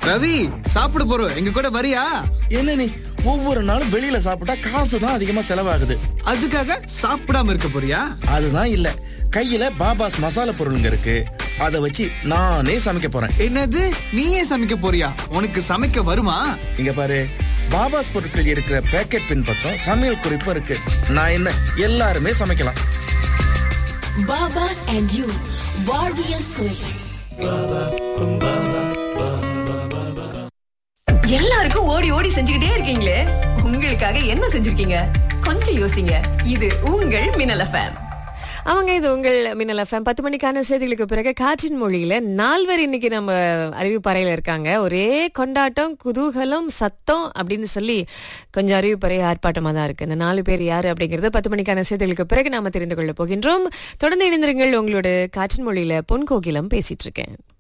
ரவி சாப்பிட போறோம் எங்க கூட வரியா என்ன நீ ஒவ்வொரு நாளும் வெளியில சாப்பிட்டா காசு தான் அதிகமா செலவாகுது அதுக்காக சாப்பிடாம இருக்க போறியா அதுதான் இல்ல கையில பாபாஸ் மசாலா பொருளுங்க இருக்கு அத வச்சு நானே சமைக்க போறேன் என்னது நீயே சமைக்க போறியா உனக்கு சமைக்க வருமா இங்க பாரு பாபாஸ் பொருட்கள் இருக்கிற பேக்கெட் பின் பக்கம் சமையல் குறிப்பு இருக்கு நான் என்ன எல்லாருமே சமைக்கலாம் Babas and you, வாழ்வியல் சுவைகள் எல்லாருக்கும் ஓடி ஓடி செஞ்சுக்கிட்டே இருக்கீங்களே உங்களுக்காக என்ன செஞ்சிருக்கீங்க கொஞ்சம் யோசிங்க இது உங்கள் மின்னல் எஃப்எம் அவங்க இது உங்கள் மின்னல் எஃப்எம் பத்து மணிக்கான செய்திகளுக்கு பிறகு காற்றின் மொழியில நால்வர் இன்னைக்கு நம்ம அறிவிப்பறையில இருக்காங்க ஒரே கொண்டாட்டம் குதூகலம் சத்தம் அப்படின்னு சொல்லி கொஞ்சம் அறிவிப்பறை ஆர்ப்பாட்டமா தான் இருக்கு இந்த நாலு பேர் யாரு அப்படிங்கறது பத்து மணிக்கான செய்திகளுக்கு பிறகு நாம தெரிந்து கொள்ள போகின்றோம் தொடர்ந்து இணைந்திருங்கள் உங்களோட காற்றின் மொழியில பொன் கோகிலம் பேசிட்டு இருக்கேன்